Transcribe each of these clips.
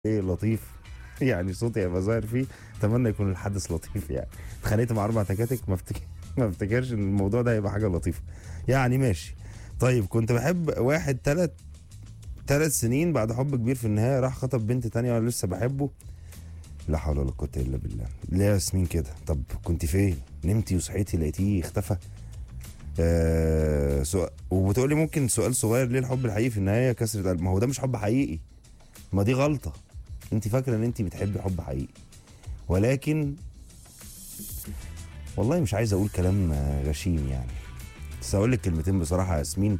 ايه لطيف يعني صوتي هيبقى ظاهر فيه اتمنى يكون الحدث لطيف يعني اتخانقت مع اربع تكاتك ما افتكر ما افتكرش ان الموضوع ده هيبقى حاجه لطيفه يعني ماشي طيب كنت بحب واحد تلات تلات سنين بعد حب كبير في النهايه راح خطب بنت تانية وانا لسه بحبه لا حول ولا قوه الا بالله ليه يا ياسمين كده طب كنت فين نمتي وصحيتي لقيتيه اختفى آه سؤال وبتقولي ممكن سؤال صغير ليه الحب الحقيقي في النهايه كسرة قلب ما هو ده مش حب حقيقي ما دي غلطه انت فاكره ان انت بتحبي حب حقيقي ولكن والله مش عايز اقول كلام آه، غشيم يعني بس هقول لك كلمتين بصراحه يا ياسمين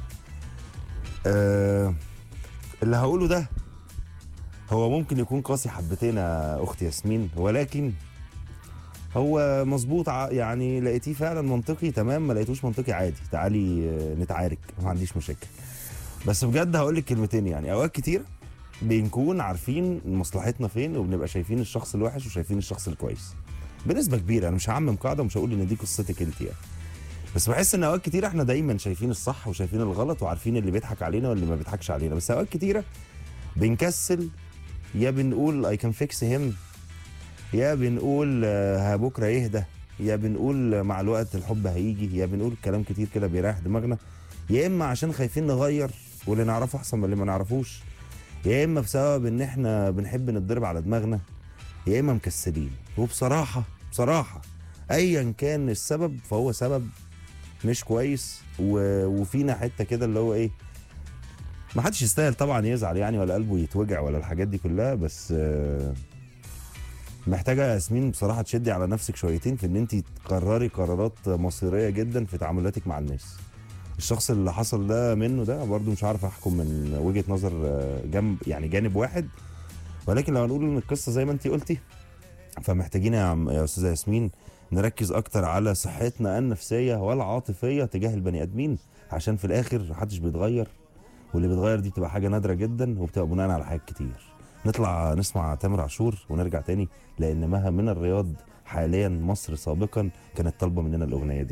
آه اللي هقوله ده هو ممكن يكون قاسي حبتين يا اختي ياسمين ولكن هو مظبوط ع- يعني لقيتيه فعلا منطقي تمام ما لقيتوش منطقي عادي تعالي آه، نتعارك ما عنديش مشاكل بس بجد هقول لك كلمتين يعني اوقات كتير بنكون عارفين مصلحتنا فين وبنبقى شايفين الشخص الوحش وشايفين الشخص الكويس بنسبه كبيره انا مش هعمم قاعده ومش هقول ان دي قصتك انت يعني بس بحس ان اوقات كتير احنا دايما شايفين الصح وشايفين الغلط وعارفين اللي بيضحك علينا واللي ما بيضحكش علينا بس اوقات كتيره بنكسل يا بنقول اي كان فيكس هيم يا بنقول آه، بكره يهدى يا بنقول مع الوقت الحب هيجي يا بنقول كلام كتير كده بيريح دماغنا يا اما عشان خايفين نغير واللي نعرفه احسن من اللي ما نعرفوش يا اما بسبب ان احنا بنحب نتضرب على دماغنا يا اما مكسلين وبصراحه بصراحه ايا كان السبب فهو سبب مش كويس و... وفينا حته كده اللي هو ايه ما حدش يستاهل طبعا يزعل يعني ولا قلبه يتوجع ولا الحاجات دي كلها بس آه، محتاجه يا ياسمين بصراحه تشدي على نفسك شويتين في ان انت تقرري قرارات مصيريه جدا في تعاملاتك مع الناس الشخص اللي حصل ده منه ده برضو مش عارف احكم من وجهه نظر آه، جنب يعني جانب واحد ولكن لو هنقول ان القصه زي ما انت قلتي فمحتاجين يا عم يا استاذه ياسمين نركز اكتر على صحتنا النفسيه والعاطفيه تجاه البني ادمين عشان في الاخر محدش بيتغير واللي بيتغير دي بتبقى حاجه نادره جدا وبتبقى بناء على حاجات كتير نطلع نسمع تامر عاشور ونرجع تاني لان مها من الرياض حاليا مصر سابقا كانت طالبه مننا الاغنيه دي